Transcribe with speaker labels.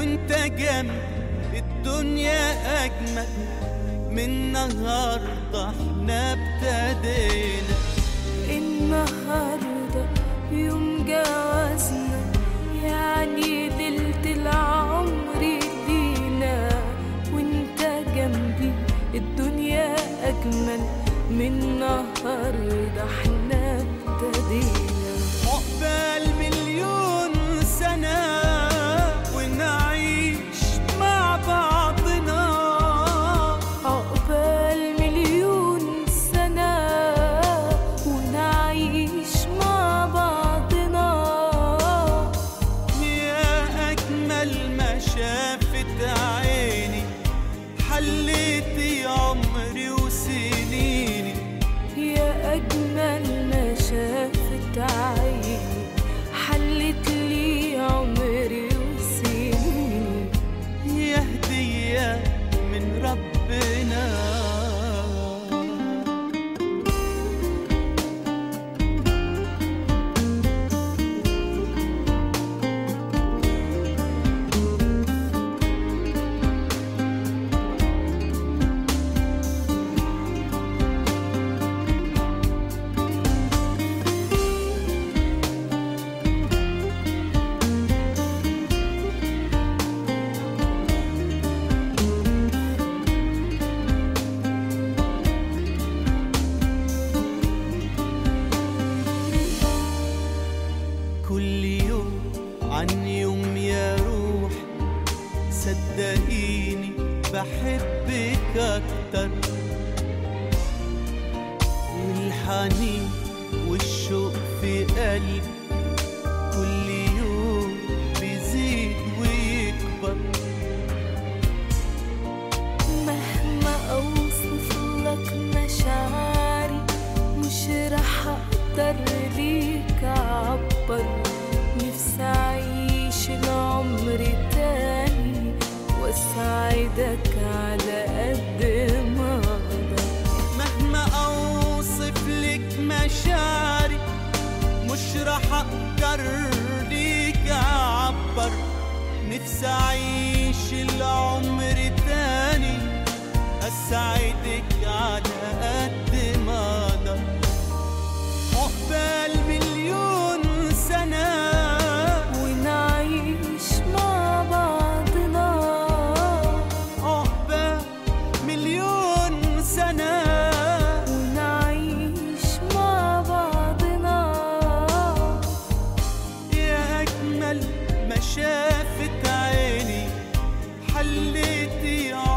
Speaker 1: وانت جنبي الدنيا اجمل من النهارده احنا ابتدينا
Speaker 2: النهاردة يوم جوازنا يعني ليلة العمر لينا وانت جنبي الدنيا أجمل من النهاردة احنا ابتدينا
Speaker 1: عقبال مليون سنة ونعيش مع بعضنا
Speaker 2: عقبال مليون سنة ونعيش مع بعضنا
Speaker 1: يا أجمل ما شافت عيني حليتي عمري وسنيني
Speaker 2: يا أجمل ما شافت عيني حلت لي عمري وسنيني
Speaker 1: يا هدية من ربنا كل يوم عن يوم يا روح صدقيني بحبك اكتر الحنين والشوق في قلبي كل يوم بيزيد ويكبر
Speaker 2: مهما أوصف لك مشاعري مش رح أقدر ليك أعبر نفسي أعيش العمر تاني وأساعدك على قد ما أقدر
Speaker 1: مهما اوصف لك مشاعري مش راح اقدر ليك اعبر نفسي اعيش العمر تاني اساعدك على قد ما اقدر عقبال مليون سنه
Speaker 2: ونعيش مع بعضنا
Speaker 1: عقبال مليون سنه
Speaker 2: ونعيش مع بعضنا
Speaker 1: يا أجمل ما شافت عيني حليتي